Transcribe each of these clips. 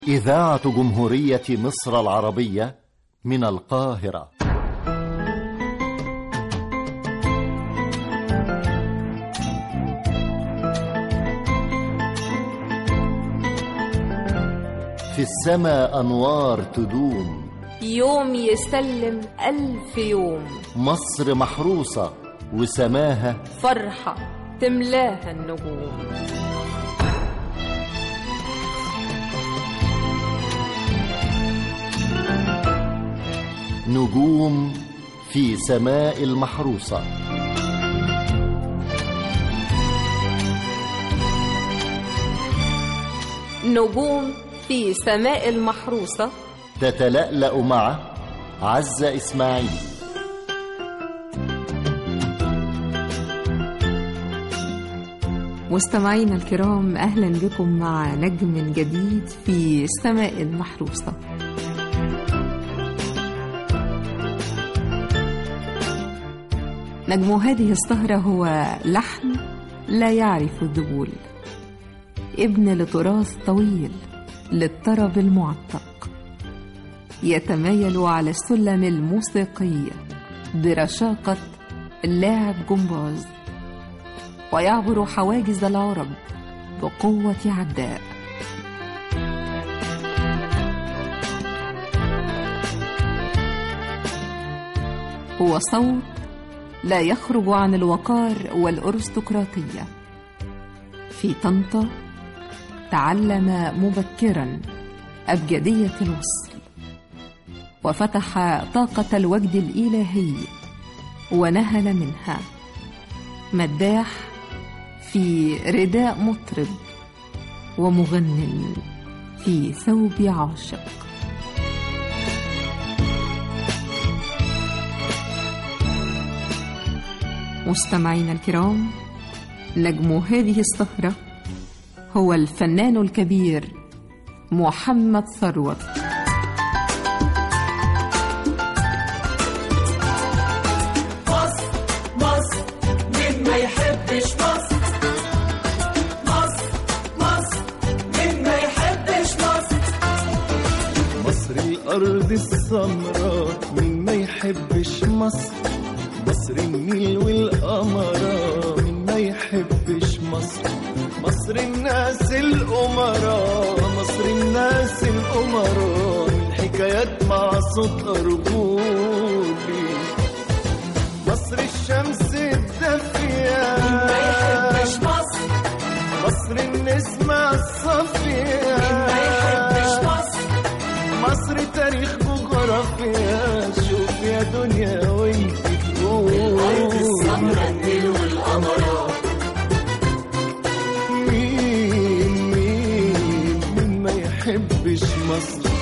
إذاعة جمهورية مصر العربية من القاهرة في السماء أنوار تدوم يوم يسلم ألف يوم مصر محروسة وسماها فرحة تملاها النجوم نجوم في سماء المحروسة نجوم في سماء المحروسة تتلألأ مع عزة إسماعيل مستمعينا الكرام أهلا بكم مع نجم جديد في السماء المحروسة نجم هذه السهرة هو لحن لا يعرف الذبول ابن لتراث طويل للطرب المعتق يتمايل على السلم الموسيقي برشاقة اللاعب جمباز ويعبر حواجز العرب بقوة عداء هو صوت لا يخرج عن الوقار والأرستقراطية في طنطا تعلم مبكرا أبجدية الوصل وفتح طاقة الوجد الإلهي ونهل منها مداح في رداء مطرب ومغن في ثوب عاشق مستمعينا الكرام نجم هذه السهرة هو الفنان الكبير محمد ثروت مصر مصر مين ما يحبش مصر مصر مصر مين ما يحبش مصر مصر الأرض السمراء مين ما يحبش مصر مصر النيل والقمرة مين ما يحبش مصر مصر الناس الأمراء مصر الناس الأمراء الحكايات مع صوت أرجولي مصر الشمس الدافية ما يحبش مصر مصر النسمة الصافية ما يحبش مصر مصر تاريخ جغرافيا شوف يا دنيا وانت تقول الأرض السمرا النيل والقمرات مين مين مين ما يحبش مصر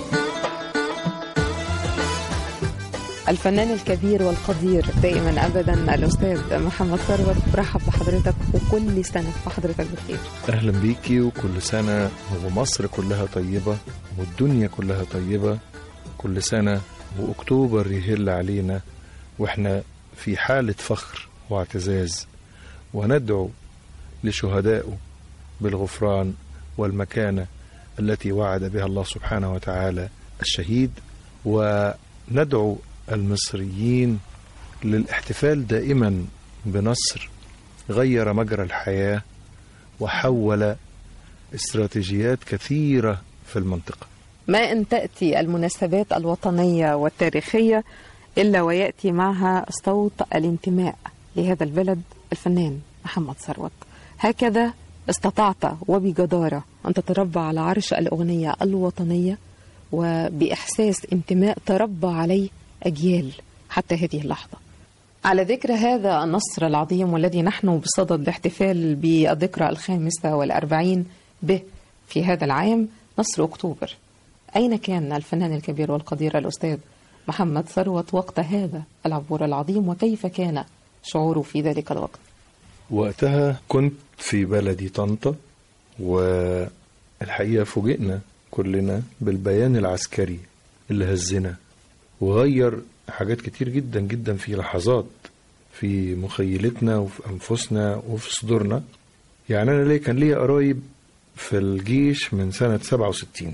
الفنان الكبير والقدير دائما ابدا الاستاذ محمد ثروت برحب بحضرتك وكل سنه وحضرتك بخير أهلا بيكي وكل سنة ومصر كلها طيبة والدنيا كلها طيبة كل سنة وأكتوبر يهل علينا وإحنا في حالة فخر واعتزاز وندعو لشهدائه بالغفران والمكانة التي وعد بها الله سبحانه وتعالى الشهيد وندعو المصريين للاحتفال دائما بنصر غير مجرى الحياه وحول استراتيجيات كثيرة في المنطقة ما ان تاتي المناسبات الوطنيه والتاريخيه الا وياتي معها صوت الانتماء لهذا البلد الفنان محمد ثروت هكذا استطعت وبجداره ان تتربى على عرش الاغنيه الوطنيه وباحساس انتماء تربى عليه اجيال حتى هذه اللحظه على ذكر هذا النصر العظيم والذي نحن بصدد الاحتفال بالذكرى الخامسة والأربعين به في هذا العام نصر أكتوبر أين كان الفنان الكبير والقدير الأستاذ محمد ثروت وقت هذا العبور العظيم وكيف كان شعوره في ذلك الوقت وقتها كنت في بلدي طنطا والحقيقة فوجئنا كلنا بالبيان العسكري اللي هزنا وغير حاجات كتير جدا جدا في لحظات في مخيلتنا وفي أنفسنا وفي صدورنا يعني أنا ليه كان ليا قرايب في الجيش من سنة 67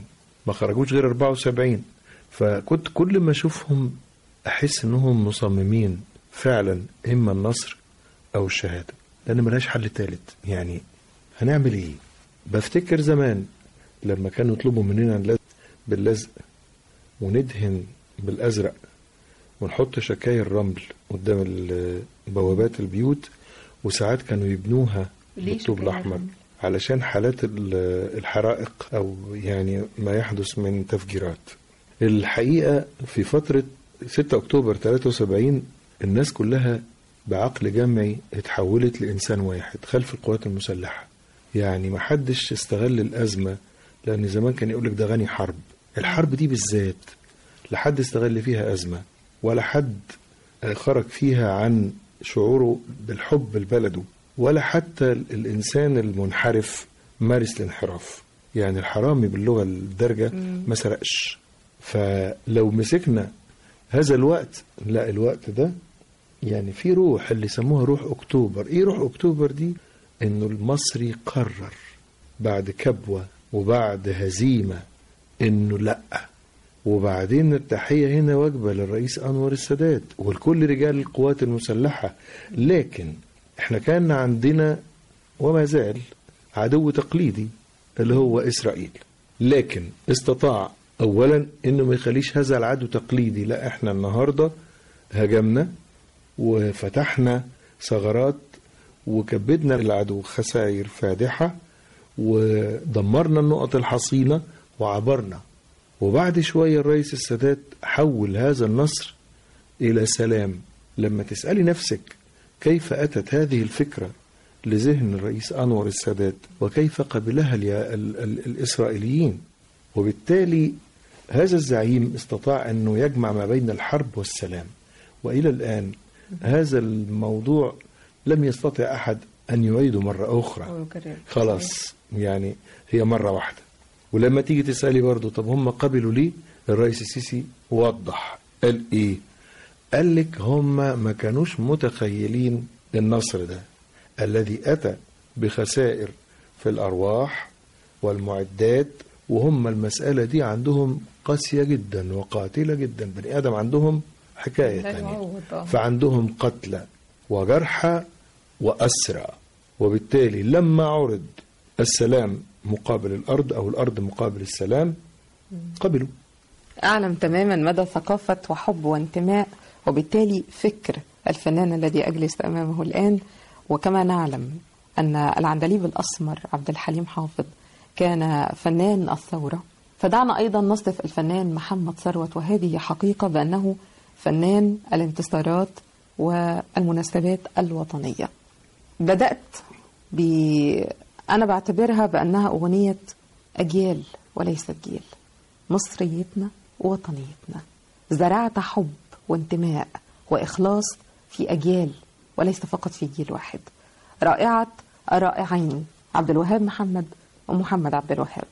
ما خرجوش غير 74 فكنت كل ما اشوفهم احس انهم مصممين فعلا اما النصر او الشهاده لان ملهاش حل تالت يعني هنعمل ايه بفتكر زمان لما كانوا يطلبوا مننا نلزق باللزق وندهن بالازرق ونحط شكاير رمل قدام ال- بوابات البيوت وساعات كانوا يبنوها ليه بالطوب شكاير الاحمر رمل؟ علشان حالات ال- الحرائق او يعني ما يحدث من تفجيرات الحقيقه في فتره 6 اكتوبر 73 الناس كلها بعقل جمعي اتحولت لانسان واحد خلف القوات المسلحه يعني ما حدش استغل الازمه لان زمان كان يقول لك ده غني حرب الحرب دي بالذات لا حد استغل فيها ازمه ولا حد آه، خرج فيها عن شعوره بالحب لبلده ولا حتى ال- الانسان المنحرف مارس الانحراف يعني الحرامي باللغه الدارجه ما سرقش فلو مسكنا هذا الوقت لا الوقت ده يعني في روح اللي يسموها روح اكتوبر ايه روح اكتوبر دي انه المصري قرر بعد كبوه وبعد هزيمه انه لا وبعدين التحيه هنا واجبه للرئيس انور السادات ولكل رجال القوات المسلحه لكن احنا كان عندنا وما زال عدو تقليدي اللي هو اسرائيل لكن استطاع اولا انه ما يخليش هذا العدو تقليدي لا احنا النهارده هجمنا وفتحنا ثغرات وكبدنا العدو خسائر فادحه ودمرنا النقط الحصينه وعبرنا وبعد شويه الرئيس السادات حول هذا النصر الى سلام لما تسالي نفسك كيف اتت هذه الفكره لذهن الرئيس انور السادات وكيف قبلها اليا- ال- ال- الاسرائيليين وبالتالي هذا الزعيم استطاع انه يجمع ما بين الحرب والسلام والى الان هذا الموضوع لم يستطع احد ان يعيده مره اخرى خلاص يعني هي مرة واحدة ولما تيجي تسألي برضو طب هم قبلوا ليه الرئيس السيسي وضح قال ايه قال لك هم ما كانوش متخيلين النصر ده الذي أتى بخسائر في الأرواح والمعدات وهم المسألة دي عندهم قاسية جدا وقاتلة جدا بني آدم عندهم حكاية لا تانية يعوض، آه. فعندهم قتلى وجرحى وأسرى وبالتالي لما عرض السلام مقابل الأرض أو الأرض مقابل السلام قبلوا أعلم تماما مدى ثقافة وحب وانتماء وبالتالي فكر الفنان الذي أجلس أمامه الآن وكما نعلم أن العندليب الأسمر عبد الحليم حافظ كان فنان الثورة فدعنا أيضا نصف الفنان محمد ثروت وهذه حقيقة بأنه فنان الانتصارات والمناسبات الوطنية بدأت ب أنا بعتبرها بأنها أغنية أجيال وليست جيل مصريتنا ووطنيتنا زرعت حب وانتماء وإخلاص في أجيال وليس فقط في جيل واحد رائعة الرائعين عبد الوهاب محمد ومحمد عبد الوهاب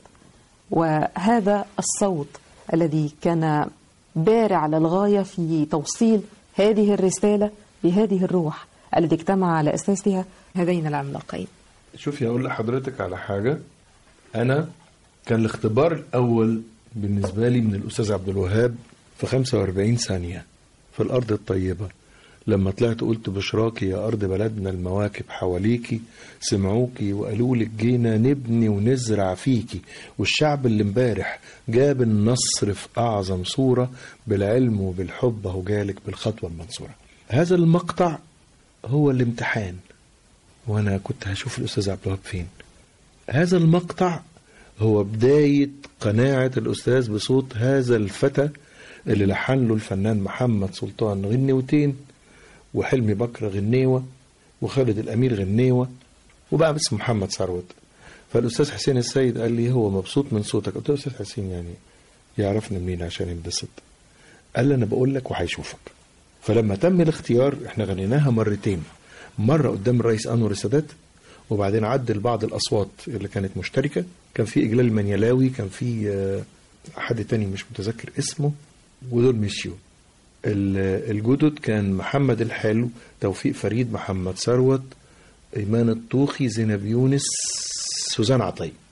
وهذا الصوت الذي كان بارع للغاية في توصيل هذه الرسالة بهذه الروح التي اجتمع على أساسها هذين العملاقين شوفي أقول لحضرتك على حاجة أنا كان الاختبار الأول بالنسبة لي من الأستاذ عبد الوهاب في 45 ثانية في الأرض الطيبة لما طلعت قلت بشراكي يا أرض بلدنا المواكب حواليكي سمعوكي وقالوا لك جينا نبني ونزرع فيكي والشعب اللي امبارح جاب النصر في أعظم صورة بالعلم وبالحب أهو جالك بالخطوة المنصورة هذا المقطع هو الامتحان وأنا كنت هشوف الأستاذ عبد الوهاب فين هذا المقطع هو بداية قناعة الأستاذ بصوت هذا الفتى اللي لحن له الفنان محمد سلطان غنيوتين وحلمي بكر غنيوة وخالد الأمير غنيوة وبقى اسمه محمد ثروت فالأستاذ حسين السيد قال لي هو مبسوط من صوتك قلت له أستاذ حسين يعني يعرفني منين عشان ينبسط قال لي أنا بقول لك وهيشوفك فلما تم الاختيار احنا غنيناها مرتين مرة قدام الرئيس أنور السادات وبعدين عدل بعض الأصوات اللي كانت مشتركة كان في إجلال المنيلاوي كان في آه، حد تاني مش متذكر اسمه ودول مشيوا ال- الجدد كان محمد الحلو توفيق فريد محمد ثروت إيمان الطوخي زينب يونس سوزان عطية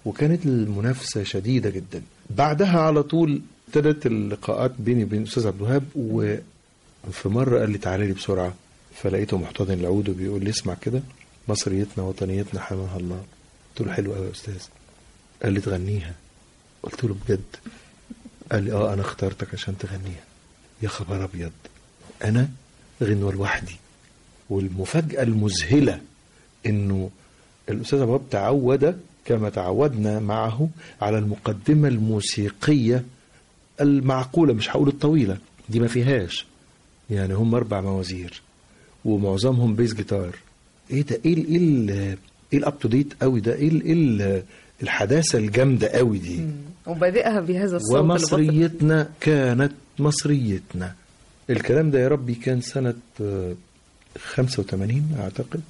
وكانت المنافسة شديدة جدا بعدها على طول ابتدت اللقاءات بيني وبين الأستاذ عبد الوهاب وفي مرة قال لي تعالى لي بسرعة فلقيته محتضن العود وبيقول لي اسمع كده مصريتنا وطنيتنا حماها الله قلت له حلو قوي يا أستاذ قال لي تغنيها قلت له بجد قال لي اه انا اخترتك عشان تغنيها يا خبر ابيض انا غنوة لوحدي والمفاجأة المذهلة انه الاستاذ ابو وهاب تعود كما تعودنا معه على المقدمة الموسيقية المعقولة مش هقول الطويلة دي ما فيهاش يعني هم اربع موازير ومعظمهم بيس جيتار ايه ده ايه ال ايه ال ايه الاب تو ديت قوي ده ايه ال ايه ال الحداثه الجامده قوي دي وبادئها بهذا الصوت البطل. ومصريتنا كانت مصريتنا الكلام ده يا ربي كان سنة آه، 85 أعتقد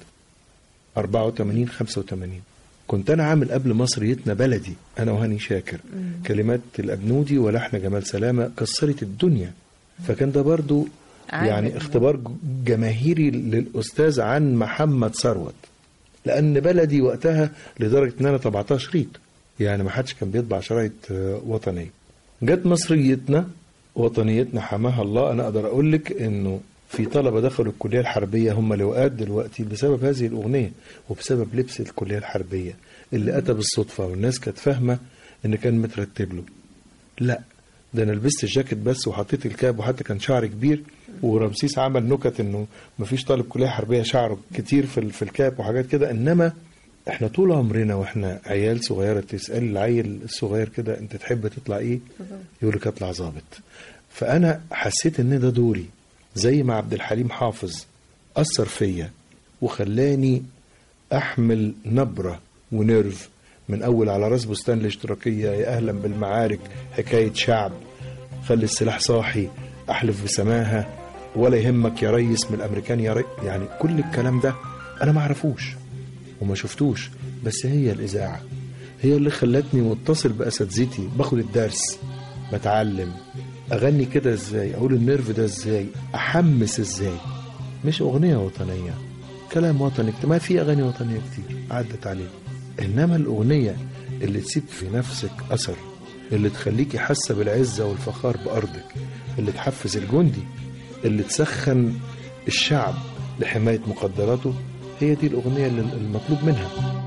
84 85 كنت أنا عامل قبل مصريتنا بلدي أنا وهاني شاكر كلمات الأبنودي ولحن جمال سلامة كسرت الدنيا فكان ده برضو عامل. يعني اختبار ج- جماهيري للأستاذ عن محمد ثروت لأن بلدي وقتها لدرجة إن أنا طبعتها شريط يعني ما حدش كان بيطبع شرايط آه، وطنية جت مصريتنا وطنيتنا حماها الله أنا أقدر أقول لك إنه في طلبة دخلوا الكلية الحربية هم لواءات دلوقتي بسبب هذه الأغنية وبسبب لبس الكلية الحربية اللي أتى بالصدفة والناس كانت فاهمة إن كان مترتب له لا ده انا لبست الجاكيت بس وحطيت الكاب وحتى كان شعري كبير ورمسيس عمل نكت انه مفيش طالب كليه حربيه شعره كتير في ال- في الكاب وحاجات كده انما احنا طول عمرنا واحنا عيال صغيره تسال العيل الصغير كده انت تحب تطلع ايه؟ يقول لك اطلع ظابط. فانا حسيت ان ده دوري زي ما عبد الحليم حافظ اثر فيا وخلاني احمل نبره ونيرف من اول على راس بستان الاشتراكيه يا اهلا بالمعارك حكايه شعب خلي السلاح صاحي احلف بسماها ولا يهمك يا ريس من الامريكان يا ري يعني كل الكلام ده انا ما اعرفوش وما شفتوش بس هي الاذاعه هي اللي خلتني متصل باساتذتي باخد الدرس بتعلم اغني كده ازاي اقول النيرف ده ازاي احمس ازاي مش اغنيه وطنيه كلام وطني ما في اغاني وطنيه كتير عدت عليه انما الاغنيه اللي تسيب في نفسك اثر اللي تخليكي حاسه بالعزه والفخار بارضك اللي تحفز الجندي اللي تسخن الشعب لحمايه مقدراته هي دي الاغنيه اللي المطلوب منها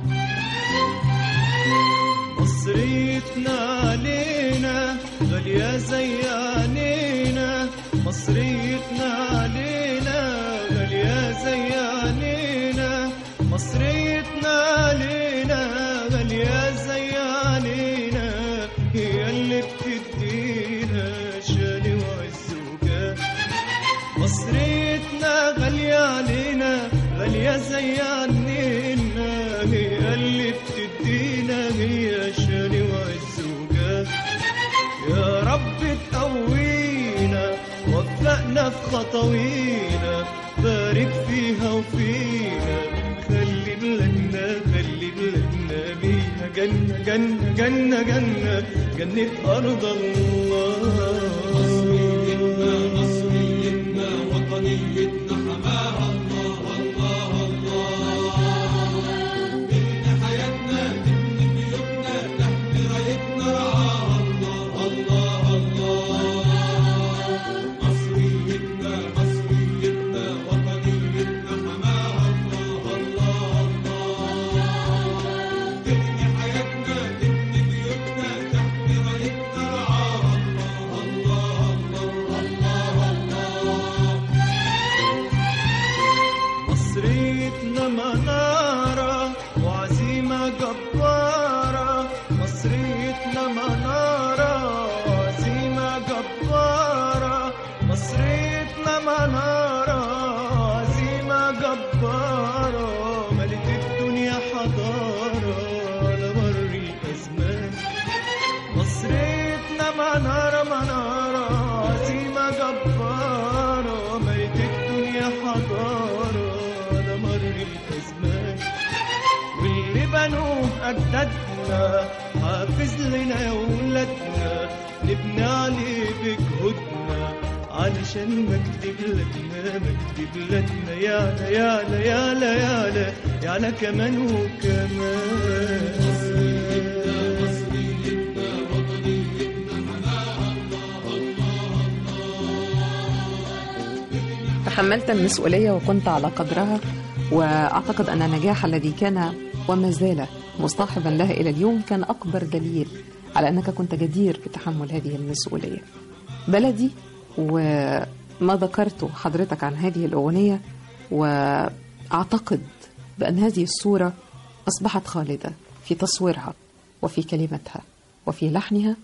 مصريتنا علينا غالية زي عينينا مصريتنا علينا غالية زي عينينا مصريتنا علينا غالية زي عينينا هي اللي بتدينا شان وعز وجاه مصريتنا غالية علينا غالية زي عنينا هي اللي بتدينا هي شان وعز وجاه يا رب تقوينا وفقنا في خطوينا بارك فيها وفينا خلي بلادنا خلي بلادنا بيها جنة جنة جنة جنة جنة أرض الله مصريتنا وطنيتنا حماها الله الله الله إن حياتنا تبني بيوتنا تحمي رايتنا رعاها الله الله الله مصريتنا مصريتنا وطنيتنا حماها الله الله الله تبني حياتنا تبني بيوتنا تحمي رايتنا رعاها الله الله الله الله مصريتنا منارة وعزيمة جبارة مصريتنا منارة وعزيمة جبارة مصريتنا منارة وعزيمة جبارة ملك الدنيا حضارة على مر الأزمان مصريتنا منارة منارة عزيمة جبارة ملك الدنيا حضارة على مر الأزمان واللي بنوه أجدادنا حافظ لنا يا ولادنا نبني عليه بجهودنا علشان مجد بلادنا مجد بلادنا يالا يالا يالا يالا يالا كمان وكمان تحملت المسؤولية وكنت على قدرها وأعتقد أن النجاح الذي كان وما زال مصاحبا لها إلى اليوم كان أكبر دليل على أنك كنت جدير بتحمل هذه المسؤولية بلدي وما ذكرته حضرتك عن هذه الأغنية وأعتقد بأن هذه الصورة أصبحت خالدة في تصويرها وفي كلماتها وفي لحنها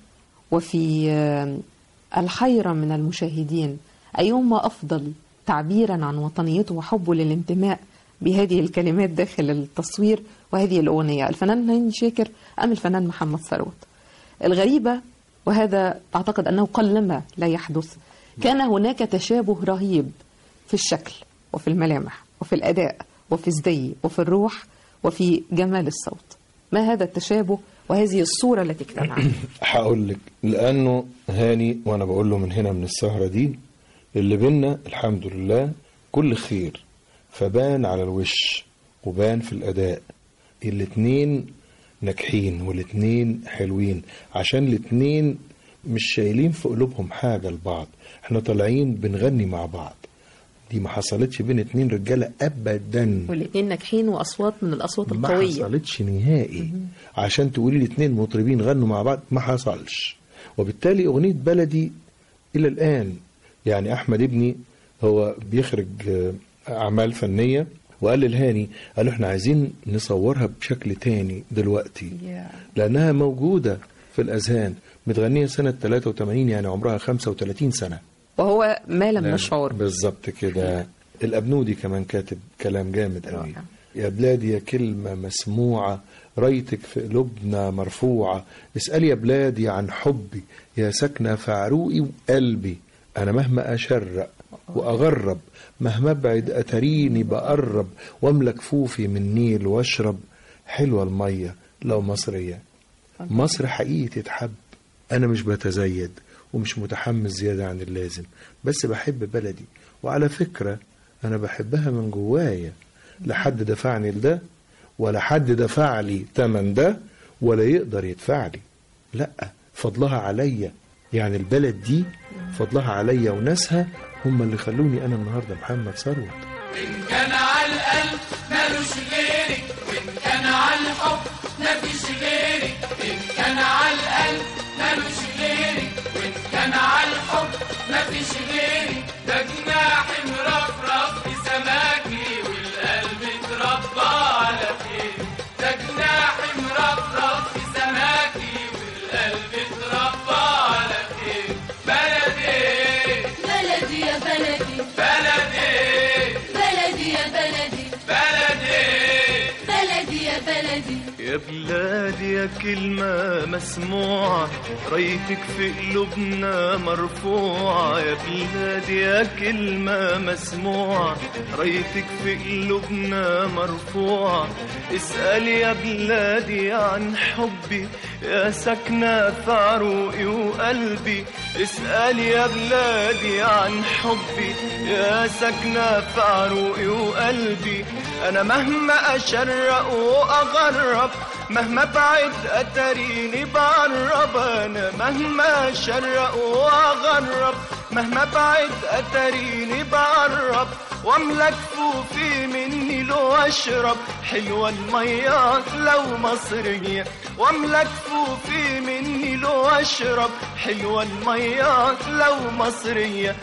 وفي آه، الحيرة من المشاهدين أيهما أفضل تعبيرا عن وطنيته وحبه للانتماء بهذه الكلمات داخل التصوير وهذه الأغنية الفنان هاني شاكر أم الفنان محمد ثروت الغريبة وهذا أعتقد أنه قلما لا يحدث كان هناك تشابه رهيب في الشكل وفي الملامح وفي الأداء وفي الزي وفي الروح وفي جمال الصوت ما هذا التشابه وهذه الصورة التي اجتمعت هقول لك لانه هاني وانا بقول له من هنا من السهره دي اللي بينا الحمد لله كل خير فبان على الوش وبان في الاداء الاتنين ناجحين والاتنين حلوين عشان الاتنين مش شايلين في قلوبهم حاجه لبعض احنا طالعين بنغني مع بعض دي ما حصلتش بين اتنين رجاله ابدا والاثنين ناجحين وأصوات من الأصوات ما القوية حصلتش نهائي عشان تقولي لي اتنين مطربين غنوا مع بعض ما حصلش وبالتالي اغنيه بلدي الى الان يعني احمد ابني هو بيخرج آه، اعمال فنيه وقال للهاني قال له احنا عايزين نصورها بشكل تاني دلوقتي لانها موجوده في الاذهان متغنيه سنه 83 يعني عمرها 35 سنه وهو ما لم لا، نشعر بالظبط كده الأبنودي كمان كاتب كلام جامد قوي رائع. يا بلادي يا كلمة مسموعة رايتك في قلوبنا مرفوعة اسألي يا بلادي عن حبي يا ساكنة في عروقي وقلبي أنا مهما أشرق وأغرب مهما أبعد أتريني بقرب وأملى كفوفي من نيل وأشرب حلوة المية لو مصرية مصر حقيقي تتحب أنا مش بتزيد ومش متحمس زيادة عن اللازم بس بحب بلدي وعلى فكرة أنا بحبها من جوايا لا حد دفعني لده ولا حد دفع لي تمن ده ولا يقدر يدفع لي لا فضلها عليا يعني البلد دي فضلها عليا وناسها هم اللي خلوني أنا النهاردة محمد ثروت إن كان على القلب مالوش غيرك وإن كان على الحب مفيش غيرك إن كان على القلب مالوش غيرك وإن كان على الحب مفيش غيرك ده جناح مرفرف في سماكي والقلب اتربى على خير ده جناح مرفرف في سماكي والقلب اتربى على خير بلدي بلدي يا بلدي بلدي بلدي يا بلدي بلدي بلدي يا بلدي يا بلادي يا كلمة مسموعة رايتك في قلوبنا مرفوعة يا بلادي يا كلمة مسموعة رايتك في قلوبنا مرفوعة اسأل يا بلادي عن حبي يا ساكنة في عروقي وقلبي اسأل يا بلادي عن حبي يا ساكنة في عروقي وقلبي أنا مهما أشرق وأغرب مهما بعد أتريني بقرب أنا مهما أشرق وأغرب مهما بعد أتريني بقرب واملى كفوفي مني لو أشرب حلوة المية لو مصرية واملى كفوفي مني لو أشرب حلوة المية لو مصرية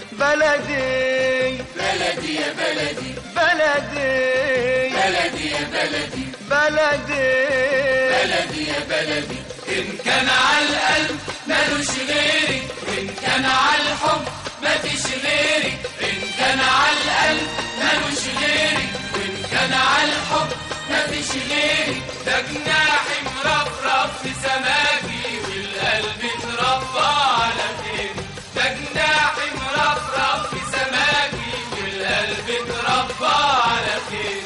بلدي بلدي يا بلدي بلدي بلدي يا بلدي بلدي بلدي يا بلدي إن كان على القلب مالوش غيرك وإن كان على الحب مفيش غيرك إن كان على القلب مالوش غيرك وإن كان على الحب مفيش غيرك ده جناحي مرفرف في سماكي والقلب اتربى على خير ده جناحي مرفرف في سماكي والقلب اتربى على خير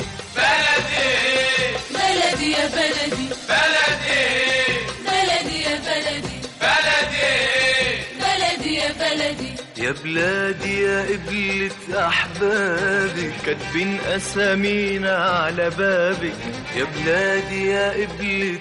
بلدي بلدي يا بلدي بلدي بلدي يا بلدي بلدي بلدي يا بلدي يا بلادي يا قبلة أحبابي كاتبين أسامينا على بابك يا بلادي يا قبلة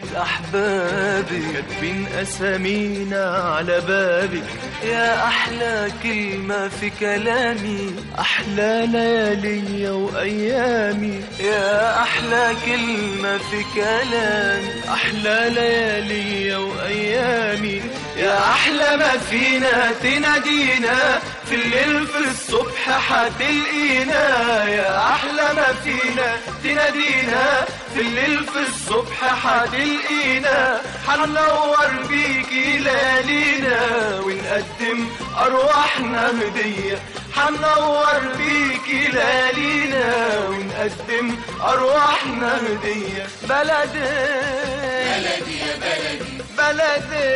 أحبابي كاتبين أسامينا على بابك يا أحلى كلمة في كلامي أحلى ليالي وأيامي يا أحلى كلمة في كلامي أحلى ليالي وأيامي يا أحلى ما فينا تنادينا في الليل في الصبح حتلقينا يا أحلى ما فينا تنادينا في الليل في الصبح حتلقينا حننور بيكي ليالينا ونقدم أرواحنا هدية حننور بيكي ليالينا ونقدم أرواحنا هدية بلدي بلدي يا بلدي بلدي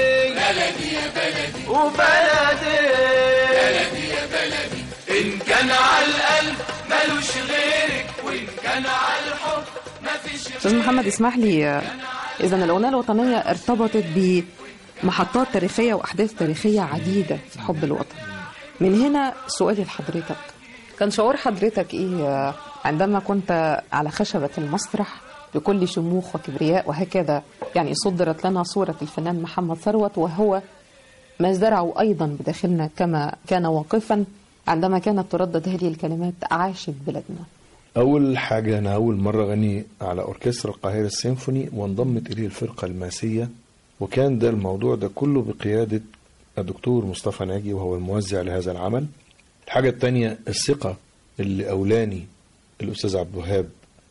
بلدي يا بلدي وبلدي بلدي يا بلدي إن كان على القلب ملوش غيرك وإن كان على الحب مفيش استاذ محمد اسمح لي اذا الاغنيه الوطنيه ارتبطت بمحطات تاريخيه واحداث تاريخيه عديده في حب الوطن من هنا سؤالي لحضرتك كان شعور حضرتك ايه عندما كنت على خشبه المسرح بكل شموخ وكبرياء وهكذا يعني صدرت لنا صوره الفنان محمد ثروت وهو ما زرعه ايضا بداخلنا كما كان واقفا عندما كانت تردد هذه الكلمات عاشت بلدنا أول حاجة أنا أول مرة غني على أوركسترا القاهرة السيمفوني وانضمت إليه الفرقة الماسية وكان ده الموضوع ده كله بقيادة الدكتور مصطفى ناجي وهو الموزع لهذا العمل الحاجة التانية الثقة اللي أولاني الأستاذ عبد الوهاب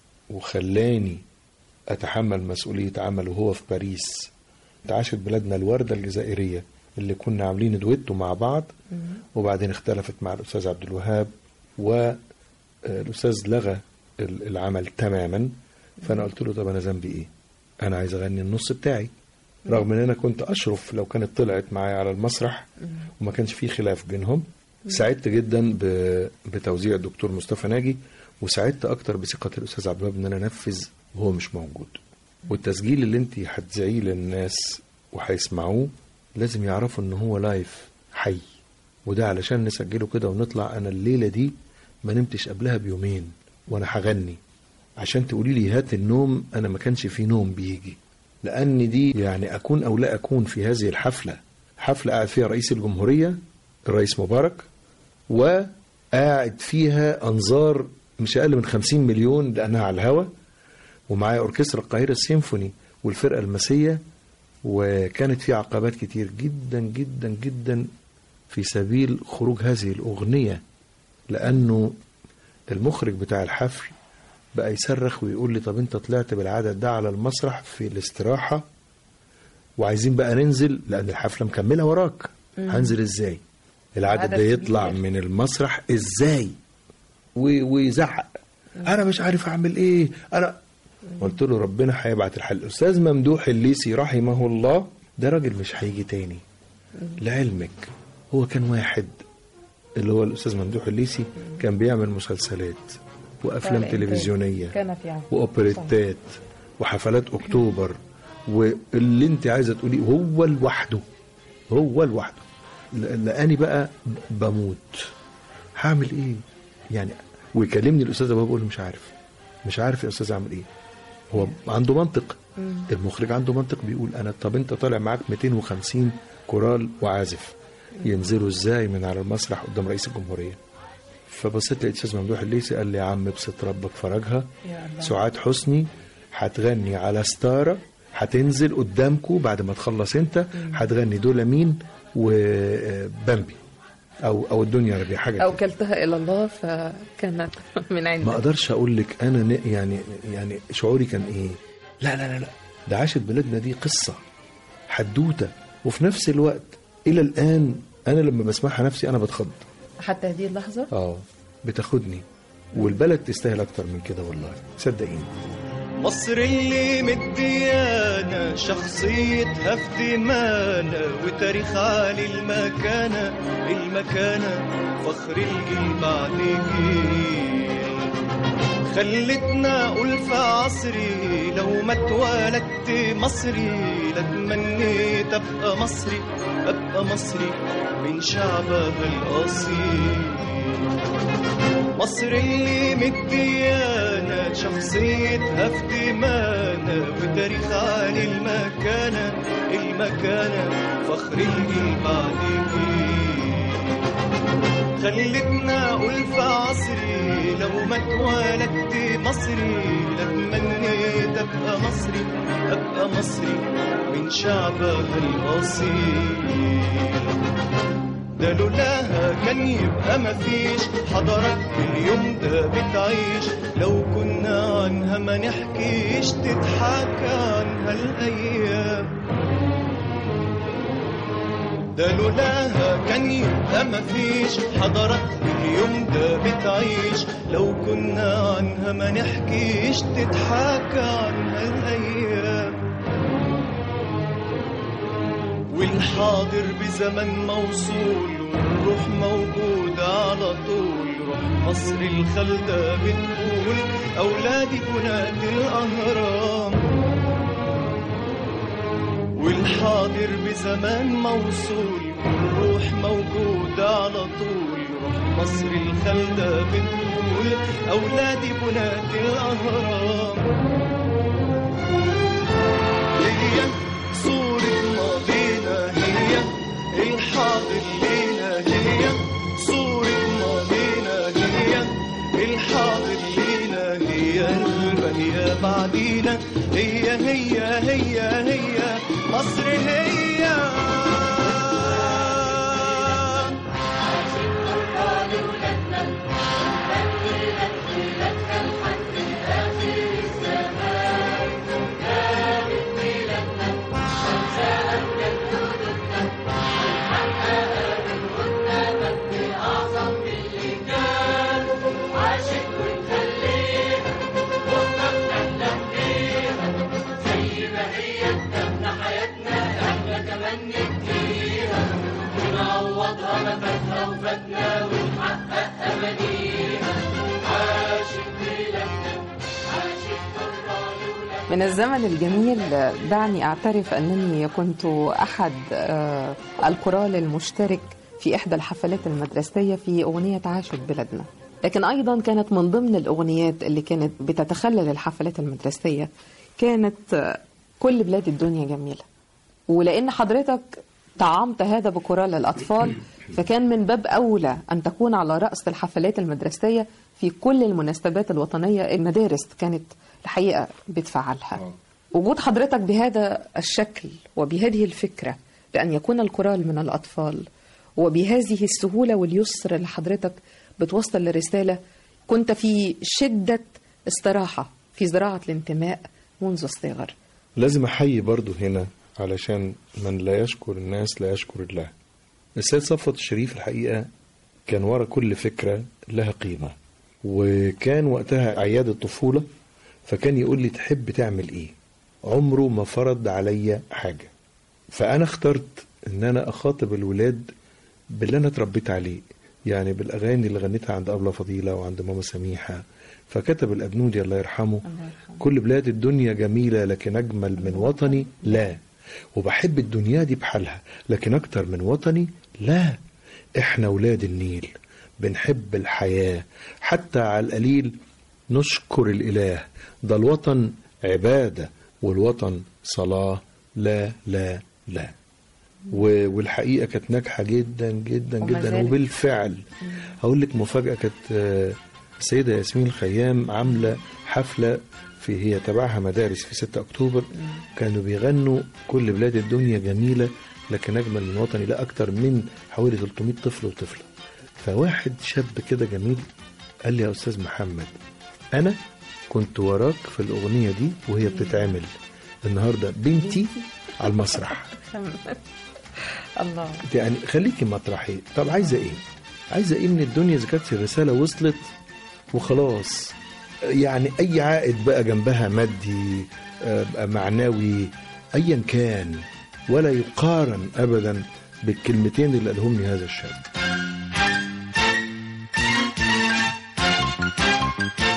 وخلاني أتحمل مسؤولية عمله وهو في باريس عاشت بلادنا الوردة الجزائرية اللي كنا عاملين دويتو مع بعض وبعدين اختلفت مع الأستاذ عبد الوهاب والأستاذ لغى ال- العمل تماما فأنا قلت له طب أنا ذنبي إيه؟ أنا عايز أغني النص بتاعي رغم ان انا كنت اشرف لو كانت طلعت معايا على المسرح وما كانش في خلاف بينهم سعدت جدا ب- بتوزيع الدكتور مصطفى ناجي وسعدت اكتر بثقه الاستاذ عبد الوهاب ان انا انفذ وهو مش موجود والتسجيل اللي انت هتذيعيه للناس وهيسمعوه لازم يعرفوا ان هو لايف حي وده علشان نسجله كده ونطلع انا الليله دي ما نمتش قبلها بيومين وانا هغني عشان تقولي لي هات النوم انا ما كانش في نوم بيجي لان دي يعني اكون او لا اكون في هذه الحفله حفله قاعد فيها رئيس الجمهوريه الرئيس مبارك وقاعد فيها انظار مش اقل من 50 مليون لانها على الهوا ومعايا اوركسترا القاهره السيمفوني والفرقه المسيه وكانت في عقبات كتير جدا جدا جدا في سبيل خروج هذه الاغنيه لانه المخرج بتاع الحفل بقى يصرخ ويقول لي طب انت طلعت بالعدد ده على المسرح في الاستراحه وعايزين بقى ننزل لان الحفله مكمله وراك هنزل ازاي العدد عدد ده يطلع كبير. من المسرح ازاي و- ويزعق انا مش عارف اعمل ايه انا قلت له ربنا هيبعت الحل الاستاذ ممدوح الليسي رحمه الله ده راجل مش هيجي تاني لعلمك هو كان واحد اللي هو الاستاذ ممدوح الليسي كان بيعمل مسلسلات وافلام كان إنتاج. تلفزيونيه كانت يعني واوبريتات وحفلات اكتوبر واللي انت عايزه تقوليه هو لوحده هو لوحده ل- لاني بقى بموت هعمل ايه يعني ويكلمني الاستاذ ابو بقول له مش عارف مش عارف يا استاذ اعمل ايه هو عنده منطق المخرج عنده منطق بيقول انا طب انت طالع معاك 250 كورال وعازف ينزلوا ازاي من على المسرح قدام رئيس الجمهوريه فبصيت لقيت استاذ ممدوح الليثي قال لي يا عم بسط ربك فرجها سعاد حسني هتغني على ستاره هتنزل قدامكم بعد ما تخلص انت هتغني دول مين وبامبي او او الدنيا ربيع حاجه او كده. كلتها الى الله فكانت من ما عندك اقدرش اقول لك انا ن- يعني يعني شعوري كان ايه لا لا لا لا ده عاشت بلادنا دي قصه حدوته وفي نفس الوقت الى الان انا لما بسمعها نفسي انا بتخض حتى هذه اللحظه اه بتاخدني والبلد تستاهل اكتر من كده والله صدقيني مصر اللي مديانا شخصيتها في دمانا وتاريخ عالي المكانة المكانة فخر الجيل بعد جيل خلتنا أقول في عصري لو ما اتولدت مصري لتمنيت أبقى مصري أبقى مصري من شعبها الأصيل مصر اللي مديانا شخصيتها في دمانا وتاريخ عالي المكانة المكانة فخر الجيل بعد جيل خلتنا أقول في عصري لو ما اتولدت مصري لتمنيت أبقى مصري أبقى مصري من شعبها الأصيل ده لولاها كان يبقى مفيش حضارات اليوم ده بتعيش لو كنا عنها ما نحكيش تضحك عنها الأيام ده لولاها كان يبقى مفيش حضارات اليوم ده بتعيش لو كنا عنها ما نحكيش تضحك عنها الأيام والحاضر بزمن موصول والروح موجودة على طول روح مصر الخلدة بتقول أولادي بنات الأهرام والحاضر بزمان موصول والروح موجودة على طول روح مصر الخلدة بتقول أولادي بنات الأهرام هي صورة ماضينا هي الحاضر لينا هي صورة ماضينا هي الحاضر لينا هي الباقية بعدينا هي هي هي هي مصر هي من الزمن الجميل دعني أعترف أنني كنت أحد آه، الكورال المشترك في إحدى الحفلات المدرسية في أغنية عاشت بلدنا لكن أيضا كانت من ضمن الأغنيات اللي كانت بتتخلل الحفلات المدرسية كانت آه، كل بلاد الدنيا جميلة ولأن حضرتك طعمت هذا بكورال الأطفال فكان من باب أولى أن تكون على رأس الحفلات المدرسية في كل المناسبات الوطنية المدارس كانت الحقيقة بتفعلها وجود حضرتك بهذا الشكل وبهذه الفكرة بأن يكون الكورال من الأطفال وبهذه السهولة واليسر اللي حضرتك بتوصل الرسالة كنت في شدة استراحة في زراعة الانتماء منذ الصغر لازم احيي برضو هنا علشان من لا يشكر الناس لا يشكر الله السيد صفوت الشريف الحقيقة كان ورا كل فكرة لها قيمة وكان وقتها أعياد الطفولة فكان يقول لي تحب تعمل ايه عمره ما فرض عليا حاجة فأنا اخترت ان انا اخاطب الولاد باللي انا اتربيت عليه يعني بالاغاني اللي غنيتها عند ابله فضيله وعند ماما سميحه فكتب الابنودي الله يرحمه كل بلاد الدنيا جميله لكن اجمل من وطني لا وبحب الدنيا دي بحالها لكن اكتر من وطني لا احنا ولاد النيل بنحب الحياه حتى على القليل نشكر الاله ده الوطن عباده والوطن صلاه لا لا لا و- والحقيقه كانت ناجحه جدا جدا وما جدا زالت. وبالفعل هقول لك مفاجاه كانت آه، السيده ياسمين الخيام عامله حفله في هي تبعها مدارس في 6 اكتوبر كانوا بيغنوا كل بلاد الدنيا جميله لكن اجمل من وطني لا اكتر من حوالي 300 طفل وطفله فواحد شاب كده جميل قال لي يا استاذ محمد انا كنت وراك في الاغنيه دي وهي بتتعمل النهارده بنتي على المسرح الله يعني خليكي مطرحي طب عايزه ايه عايزه ايه من الدنيا اذا كانت الرساله وصلت وخلاص يعني اي عائد بقى جنبها مادي آه، بقى معنوي ايا كان ولا يقارن ابدا بالكلمتين اللي قالهم لي هذا الشاب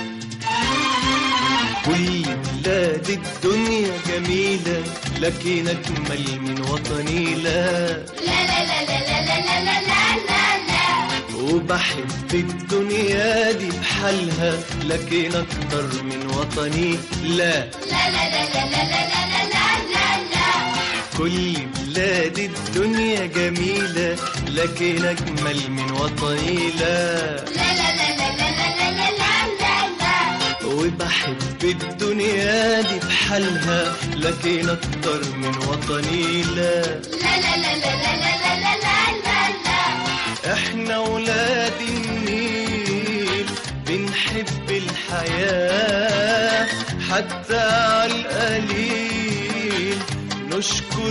الدنيا جميلة لكن أجمل من وطني لا لا لا لا لا لا لا لا لا لا لا لا وبحب الدنيا دي بحالها لكن أكتر من وطني لا لا لا لا لا لا لا لا لا لا لا كل بلاد الدنيا جميلة لكن أجمل من وطني لا لا لا لا لا لا لا لا لا لا لا وبحب الدنيا دي بحالها لكن أكتر من وطني لا لا لا لا لا لا لا لا لا لا لا لا احنا ولاد النيل بنحب الحياة حتى على القليل نشكر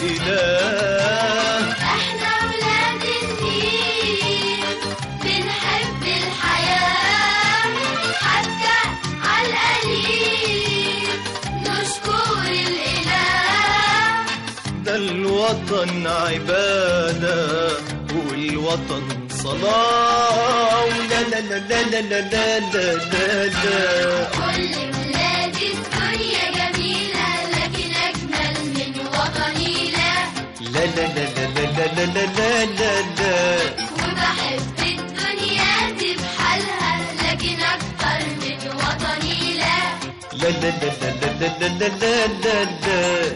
الإله احنا ولاد النيل بنحب الحياة حتى على القليل نشكر الإله ده الوطن عبادة والوطن صلاة ولا لا لا لا لا لا لا لا لا لا كل بلاد الدنيا جميلة لكن أجمل من وطني لا لا لا لا لا لا لا لا لا لا لا وبحب الدنيا دي بحالها لكن أكتر من وطني لا لا لا لا لا لا لا لا لا لا لا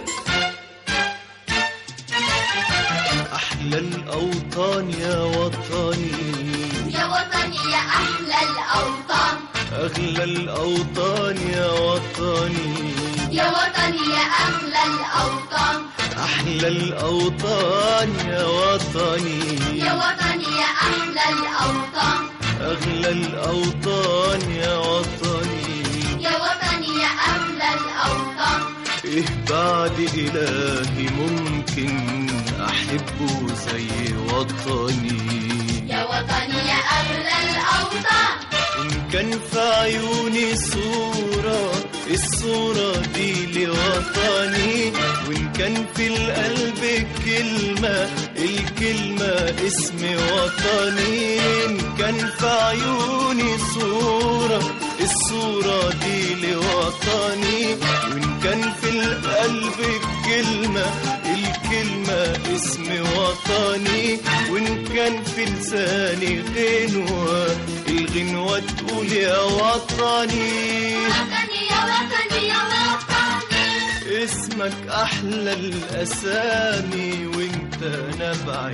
أحلى الأوطان يا وطني يا وطني يا أحلى الأوطان أغلى الأوطان يا وطني يا وطني يا أحلى الأوطان أحلى الأوطان يا وطني يا وطني يا أحلى الأوطان أغلى الأوطان يا وطني يا وطني يا أحلى الأوطان إيه بعد إلهي ممكن أحبه زي وطني يا وطني يا أغلى الأوطان إن كان في عيوني صورة الصورة دي لوطني وإن كان في القلب كلمة الكلمة اسم وطني إن كان في عيوني صورة الصورة دي لوطني وإن كان في القلب كلمة الكلمة اسم وطني وإن كان في لساني غنوة الغنوة تقول يا وطني وطني يا وطني يا وطني اسمك أحلى الأسامي وانت نبع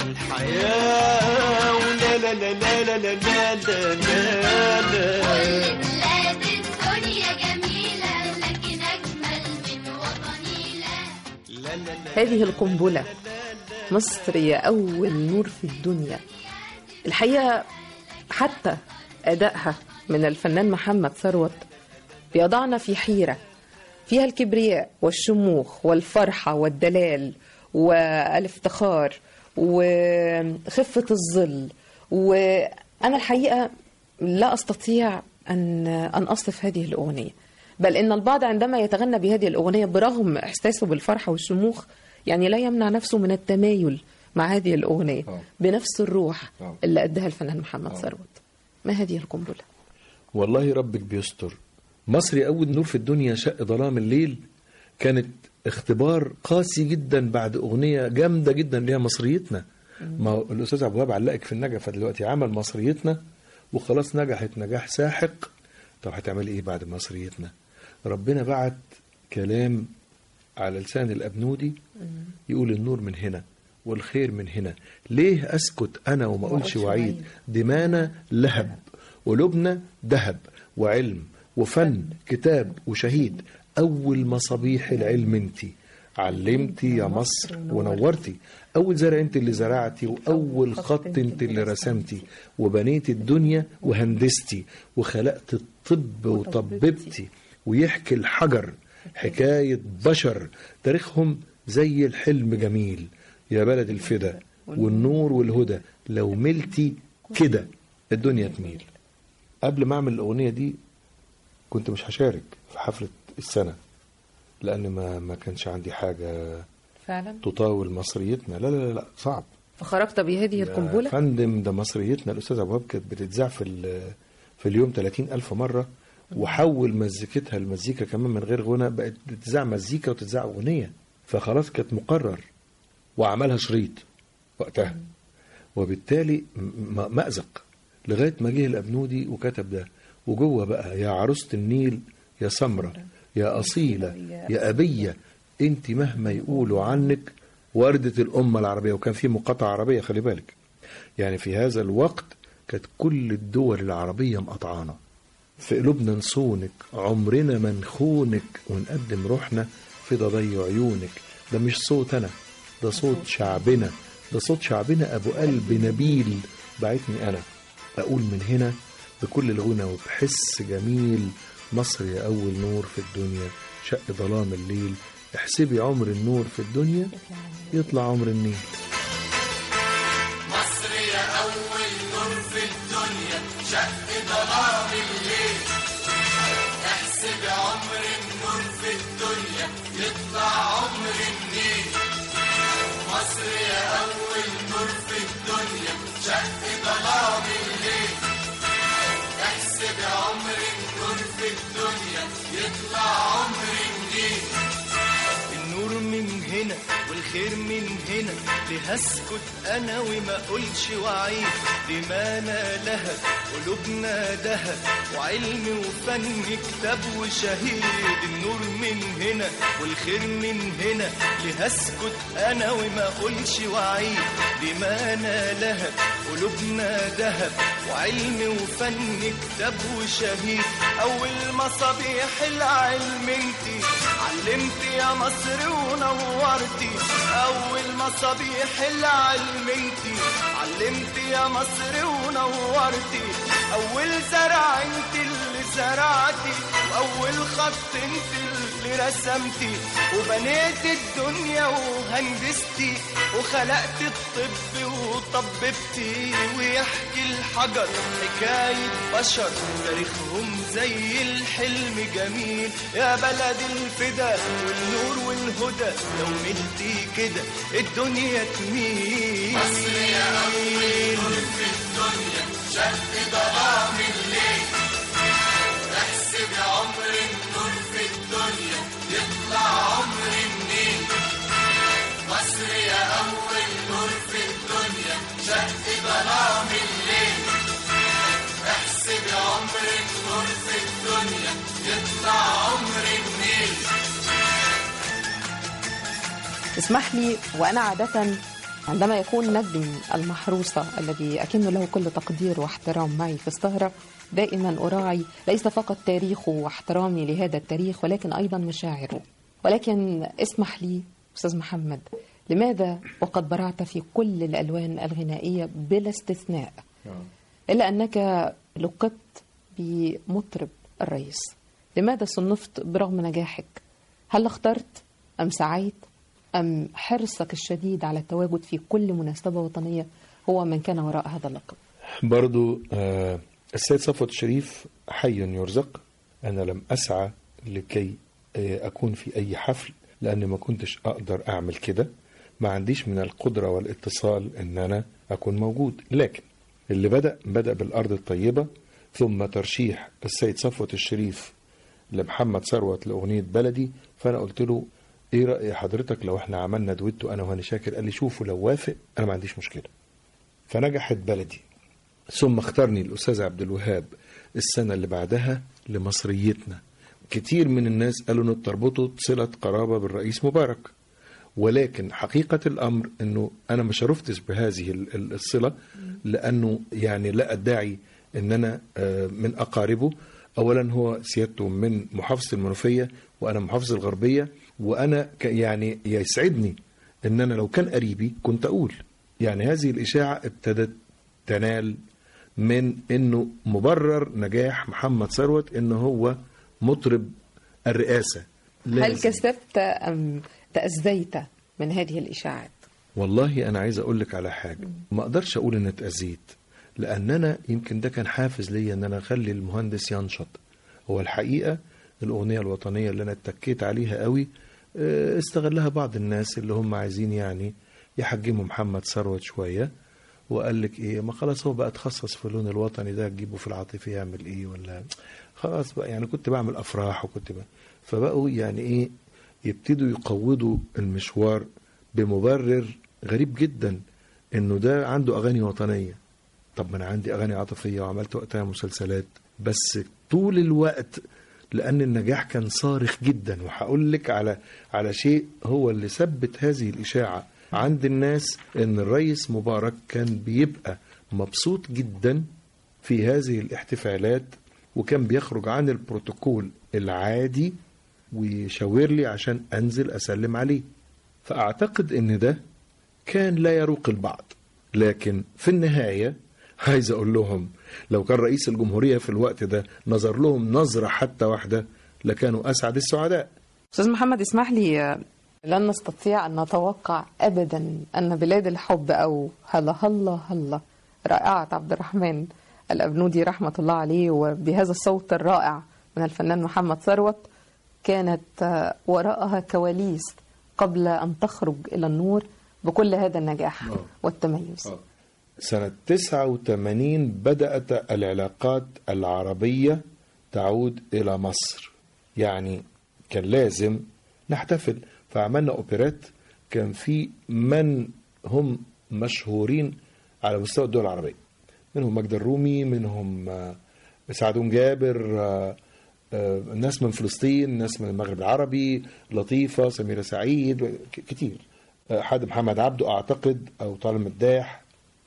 الحياة ولا لا لا لا لا لا لا لا لا لا كل بلاد الدنيا جميلة لكن أجمل من وطني لا لا لا لا هذه القنبلة مصر يا أول نور في الدنيا الحقيقة حتى أدائها من الفنان محمد ثروت بيضعنا في حيرة فيها الكبرياء والشموخ والفرحة والدلال والافتخار وخفة الظل وأنا الحقيقة لا أستطيع أن أن أصف هذه الأغنية بل إن البعض عندما يتغنى بهذه الأغنية برغم إحساسه بالفرحة والشموخ يعني لا يمنع نفسه من التمايل مع هذه الأغنية آه. بنفس الروح آه. اللي أداها الفنان محمد ثروت ما هذه القنبلة؟ والله ربك بيستر مصر أول نور في الدنيا شق ظلام الليل كانت اختبار قاسي جدا بعد أغنية جامدة جدا ليها مصريتنا ما هو الأستاذ عبد الوهاب علقك في النجفة دلوقتي عمل مصريتنا وخلاص نجحت نجاح ساحق طب هتعمل إيه بعد مصريتنا ربنا بعت كلام على لسان الأبنودي يقول النور من هنا والخير من هنا ليه أسكت أنا وما أقولش وعيد دمانا لهب قلوبنا ذهب وعلم وفن كتاب وشهيد أول مصابيح العلم انتي علمتي يا مصر ونورتي أول زرع انت اللي زرعتي وأول خط انت اللي رسمتي وبنيتي الدنيا وهندستي وخلقت الطب وطببتي ويحكي الحجر حكاية بشر تاريخهم زي الحلم جميل يا بلد الفدا والنور والهدى لو ملتي كده الدنيا تميل قبل ما اعمل الاغنيه دي كنت مش هشارك في حفله السنه لان ما ما كانش عندي حاجه فعلا تطاول مصريتنا لا لا لا, لا صعب فخرجت بهذه يا القنبلة فندم ده مصريتنا الاستاذ ابو وهاب كانت بتتذاع في ال- في اليوم 30 الف مره وحول مزيكتها المزيكا كمان من غير غنى بقت تتذاع مزيكا وتتذاع اغنيه فخلاص كانت مقرر وعملها شريط وقتها وبالتالي م- م- مأزق لغايه ما جه الابنودي وكتب ده وجوه بقى يا عروسه النيل يا سمره يا اصيله يا ابيه انت مهما يقولوا عنك ورده الامه العربيه وكان في مقاطعه عربيه خلي بالك يعني في هذا الوقت كانت كل الدول العربيه مقطعانا في قلوبنا نصونك عمرنا ما نخونك ونقدم روحنا في ضي عيونك ده مش صوت انا ده صوت شعبنا ده صوت شعبنا ابو قلب نبيل بعتني انا اقول من هنا بكل الغنى وبحس جميل مصر يا اول نور في الدنيا شق ظلام الليل احسبي عمر النور في الدنيا يطلع عمر النيل مصر يا أول نور في الدنيا شق ظلام الليل احسب عمر النور في الدنيا يطلع عمر النيل مصر يا أول نور في الدنيا شق ظلام الليل احسب عمر النور في الدنيا يطلع عمر النيل النور من هنا والخير من هنا ليه اسكت انا وما اقولش وعيد دمانا لها قلوبنا دهب وعلم وفن كتاب وشهيد النور من هنا والخير من هنا ليه اسكت انا وما اقولش وعيد دمانا لها قلوبنا دهب وعلم وفن كتاب وشهيد اول مصابيح العلم انتي علمتي يا مصر ونورتي اول مصابيح العلم انتي علمتي يا مصر ونورتي اول زرع انت اللي زرعتي واول خط انت اللي رسمتي وبنيت الدنيا وهندستي وخلقت الطب وطببتي ويحكي الحجر حكاية بشر تاريخهم زي الحلم جميل يا بلد الفدا والنور والهدى لو ملتي كده الدنيا تميل مصر يا أول نور في الدنيا شق ظلام الليل احسب عمر النور في الدنيا يطلع عمر النيل مصر يا أول نور في الدنيا شق ظلام الليل احسب عمر النور في الدنيا يطلع عمر النيل اسمح لي وأنا عادة عندما يكون نجم المحروسة الذي أكن له كل تقدير واحترام معي في السهرة دائما أراعي ليس فقط تاريخه واحترامي لهذا التاريخ ولكن أيضا مشاعره ولكن اسمح لي أستاذ محمد لماذا وقد برعت في كل الألوان الغنائية بلا استثناء إلا أنك لقبت بمطرب الرئيس لماذا صنفت برغم نجاحك هل اخترت أم سعيت أم حرصك الشديد على التواجد في كل مناسبة وطنية هو من كان وراء هذا اللقب برضو آه السيد صفوت الشريف حي يرزق أنا لم أسعى لكي آه أكون في أي حفل لأن ما كنتش أقدر أعمل كده ما عنديش من القدرة والاتصال أن أنا أكون موجود لكن اللي بدأ بدأ بالأرض الطيبة ثم ترشيح السيد صفوت الشريف لمحمد ثروت لأغنية بلدي فأنا قلت له إيه رأي حضرتك لو إحنا عملنا دويتو أنا وهاني شاكر قال لي شوفوا لو وافق أنا ما عنديش مشكلة فنجحت بلدي ثم اختارني الأستاذ عبد الوهاب السنة اللي بعدها لمصريتنا كتير من الناس قالوا انه تربطوا صلة قرابة بالرئيس مبارك ولكن حقيقة الأمر أنه أنا ما شرفتش بهذه ال- ال- الصلة لأنه يعني لا أدعي أن أنا آه، من أقاربه أولا هو سيادته من محافظة المنوفية وأنا محافظة الغربية وأنا ك- يعني يسعدني أن أنا لو كان قريبي كنت أقول يعني هذه الإشاعة ابتدت تنال من أنه مبرر نجاح محمد ثروت أنه هو مطرب الرئاسة هل لازم. كسبت أم تأذيت من هذه الإشاعات والله انا عايز اقول لك على حاجه ما اقدرش اقول ان اتاذيت لان انا يمكن ده كان حافز ليا ان انا اخلي المهندس ينشط هو الحقيقه الاغنيه الوطنيه اللي انا اتكيت عليها قوي آه، استغلها بعض الناس اللي هم عايزين يعني يحجموا محمد ثروت شويه وقال لك ايه ما خلاص هو بقى اتخصص في اللون الوطني ده تجيبه في العاطفي يعمل ايه ولا خلاص بقى يعني كنت بعمل افراح وكنت بقى فبقوا يعني ايه يبتدوا يقوضوا المشوار بمبرر غريب جدا انه ده عنده اغاني وطنيه طب ما انا عندي اغاني عاطفيه وعملت وقتها مسلسلات بس طول الوقت لان النجاح كان صارخ جدا وهقول لك على على شيء هو اللي ثبت هذه الاشاعه عند الناس ان الرئيس مبارك كان بيبقى مبسوط جدا في هذه الاحتفالات وكان بيخرج عن البروتوكول العادي ويشاور لي عشان انزل اسلم عليه فاعتقد ان ده كان لا يروق البعض لكن في النهايه عايز اقول لهم لو كان رئيس الجمهوريه في الوقت ده نظر لهم نظره حتى واحده لكانوا اسعد السعداء استاذ محمد اسمح لي آه، لن نستطيع ان نتوقع ابدا ان بلاد الحب او هلا هلا هلا رائعه عبد الرحمن الابنودي رحمه الله عليه وبهذا الصوت الرائع من الفنان محمد ثروت كانت آه، وراءها كواليس قبل ان تخرج الى النور بكل هذا النجاح آه. والتميز سنة 89 بدأت العلاقات العربية تعود إلى مصر يعني كان لازم نحتفل فعملنا أوبرات كان في من هم مشهورين على مستوى الدول العربية منهم مجد الرومي منهم آه، سعدون جابر آه، آه، ناس من فلسطين ناس من المغرب العربي لطيفة سميرة سعيد ك- كتير آه، حد محمد عبده أعتقد أو طارق مداح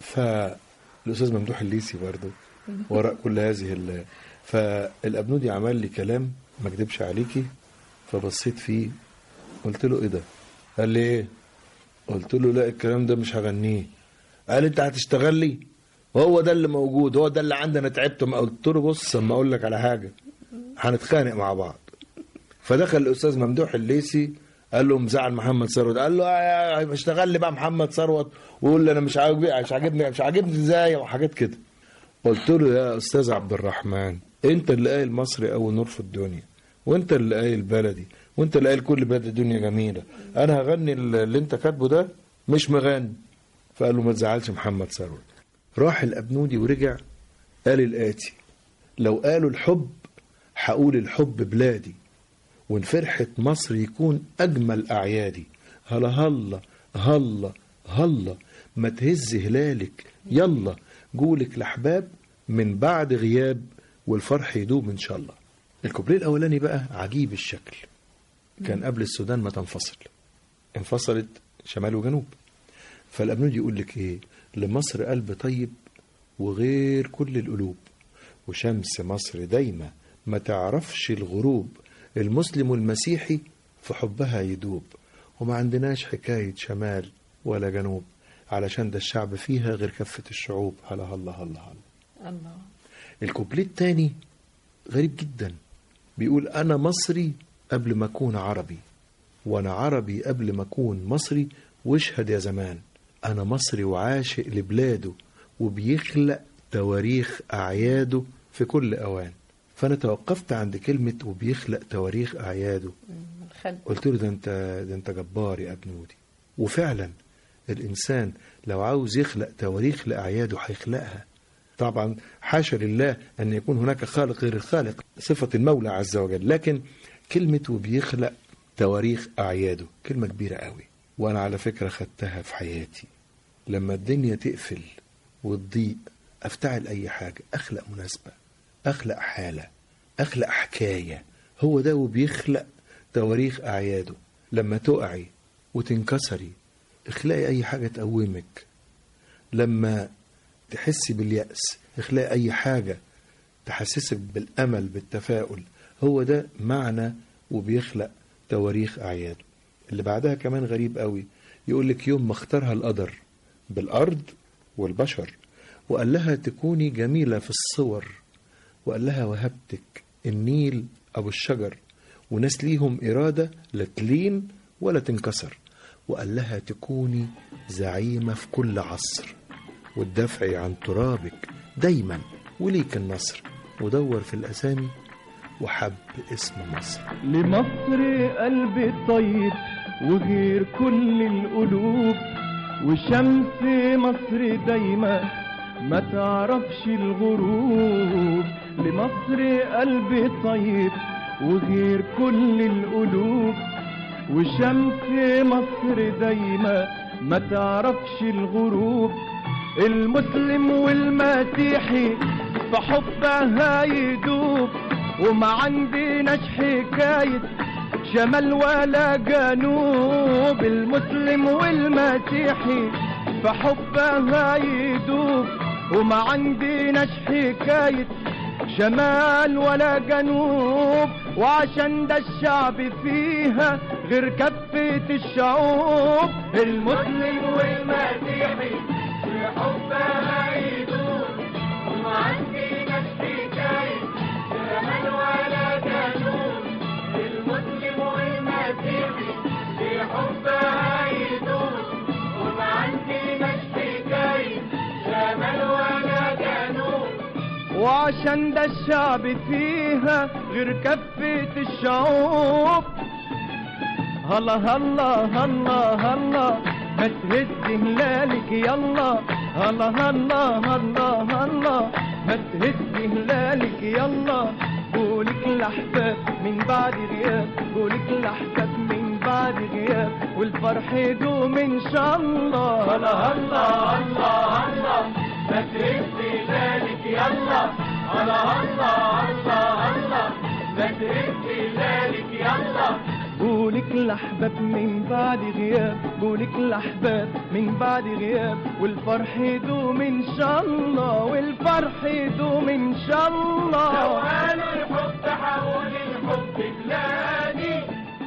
فالأستاذ ممدوح الليسي برضه وراء كل هذه ال... فالأبنودي عمل لي كلام ما اكدبش عليكي فبصيت فيه قلت له ايه ده قال لي ايه قلت له لا الكلام ده مش هغنيه قال انت هتشتغل لي وهو ده اللي موجود هو ده اللي عندنا تعبت ما قلت له بص اما اقول لك على حاجه هنتخانق مع بعض فدخل الاستاذ ممدوح الليسي قال له مزعل محمد ثروت قال له آه، آه، اشتغل لي بقى محمد ثروت ويقول لي انا مش عاجبني مش عاجبني مش عاجبني ازاي وحاجات كده قلت له يا استاذ عبد الرحمن انت اللي قايل مصري اول نور في الدنيا وانت اللي قايل بلدي وانت اللي قايل كل بلاد الدنيا جميله انا هغني اللي انت كاتبه ده مش مغني فقال له ما تزعلش محمد ثروت راح الابنودي ورجع قال الاتي لو قالوا الحب هقول الحب بلادي وان فرحة مصر يكون أجمل أعيادي هلا هلا هلا هلا ما تهز هلالك يلا جولك لحباب من بعد غياب والفرح يدوم إن شاء الله الكوبليه الأولاني بقى عجيب الشكل كان قبل السودان ما تنفصل انفصلت شمال وجنوب فالأبنود يقول لك إيه لمصر قلب طيب وغير كل القلوب وشمس مصر دايمة ما تعرفش الغروب المسلم والمسيحي في حبها يدوب وما عندناش حكاية شمال ولا جنوب علشان ده الشعب فيها غير كفة الشعوب هلا هلا هلا هلا الله الكوبليه التاني غريب جدا بيقول أنا مصري قبل ما أكون عربي وأنا عربي قبل ما أكون مصري واشهد يا زمان أنا مصري وعاشق لبلاده وبيخلق تواريخ أعياده في كل أوان فأنا توقفت عند كلمة وبيخلق تواريخ أعياده من خلف قلت له ده انت ده انت جبار يا ابنودي وفعلا الانسان لو عاوز يخلق تواريخ لاعياده هيخلقها طبعا حاشا لله ان يكون هناك خالق غير الخالق صفه المولى عز وجل لكن كلمه وبيخلق تواريخ اعياده كلمه كبيره قوي وانا على فكره خدتها في حياتي لما الدنيا تقفل وتضيق افتعل اي حاجه اخلق مناسبه اخلق حاله اخلق حكايه هو ده وبيخلق تواريخ اعياده لما تقعي وتنكسري اخلقي اي حاجه تقومك لما تحسي باليأس اخلقي اي حاجه تحسسك بالامل بالتفاؤل هو ده معنى وبيخلق تواريخ اعياده اللي بعدها كمان غريب قوي يقول لك يوم ما اختارها القدر بالارض والبشر وقال لها تكوني جميله في الصور وقال لها وهبتك النيل ابو الشجر وناس ليهم اراده لا تلين ولا تنكسر وقال لها تكوني زعيمه في كل عصر وتدافعي عن ترابك دايما وليك النصر ودور في الاسامي وحب اسم مصر لمصر قلبي طيب وغير كل القلوب وشمس مصر دايما ما تعرفش الغروب لمصر قلب طيب وغير كل القلوب وشمس مصر دايما ما تعرفش الغروب المسلم والمسيحي في حبها يدوب وما عندناش حكاية شمال ولا جنوب المسلم والمسيحي في حبها يدوب وما عندناش حكاية شمال ولا جنوب وعشان ده الشعب فيها غير كفة الشعوب المسلم والمسيحي في حبها يدوب وما عندناش حكاية شمال ولا جنوب المسلم والمسيحي في حبها يدوب وما عندناش حكاية شمال ولا جنوب وعشان ده الشعب فيها غير كفة الشعوب هلا هلا هلا هلا ما تهز هلالك يلا هلا هلا هلا هلا ما تهز هلالك يلا قولك الأحباب من بعد غياب قولك الأحباب من بعد غياب والفرح يدوم إن شاء الله هلا هلا هلا هلا ما تهز هلالك يلا هلا هلا هلا هلا ما تهز هلالك يلا قولك الأحباب من بعد غياب قولك الأحباب من بعد غياب والفرح يدوم إن شاء الله والفرح يدوم إن شاء الله لو قالوا الحب حقول الحب بلادي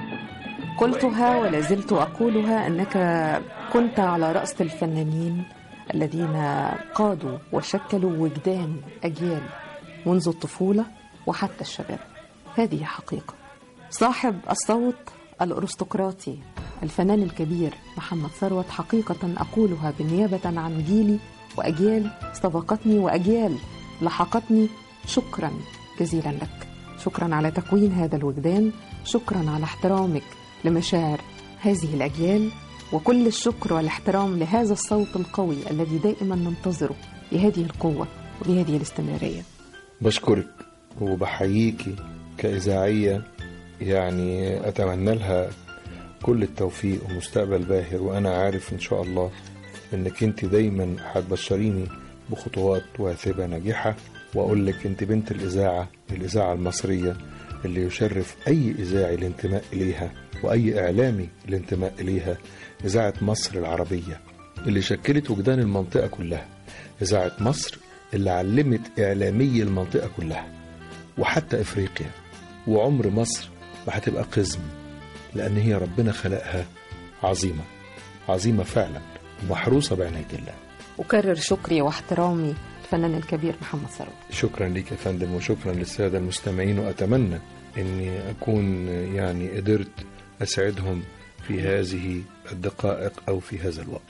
قلتها ولا زلت أقولها أنك كنت على رأس الفنانين الذين قادوا وشكلوا وجدان أجيال منذ الطفولة وحتى الشباب هذه حقيقة صاحب الصوت الأرستقراطي الفنان الكبير محمد ثروت حقيقة أقولها بالنيابة عن جيلي وأجيال سبقتني وأجيال لحقتني شكرا جزيلا لك شكرا على تكوين هذا الوجدان شكرا على احترامك لمشاعر هذه الأجيال وكل الشكر والاحترام لهذا الصوت القوي الذي دائما ننتظره بهذه القوة وبهذه الاستمرارية بشكرك وبحييكي كإذاعية يعني أتمنى لها كل التوفيق ومستقبل باهر وأنا عارف إن شاء الله إنك أنت دايما هتبشريني بخطوات واثبة ناجحة وأقول لك أنت بنت الإذاعة الإذاعة المصرية اللي يشرف أي إذاعي الانتماء إليها وأي إعلامي الانتماء إليها إذاعة مصر العربية اللي شكلت وجدان المنطقة كلها إذاعة مصر اللي علمت إعلامي المنطقة كلها وحتى إفريقيا وعمر مصر ما هتبقى قزم لأن هي ربنا خلقها عظيمة عظيمة فعلا ومحروسة بعناية الله أكرر شكري واحترامي الفنان الكبير محمد ثروت شكرا لك يا فندم وشكرا للسادة المستمعين وأتمنى أني أكون يعني قدرت أسعدهم في هذه الدقائق أو في هذا الوقت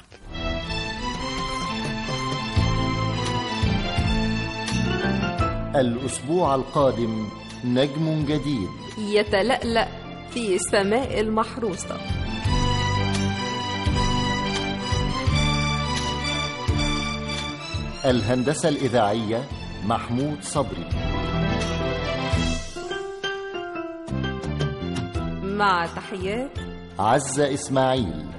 الأسبوع القادم نجم جديد يتلألأ في سماء المحروسة الهندسة الإذاعية محمود صبري مع تحيات عزة إسماعيل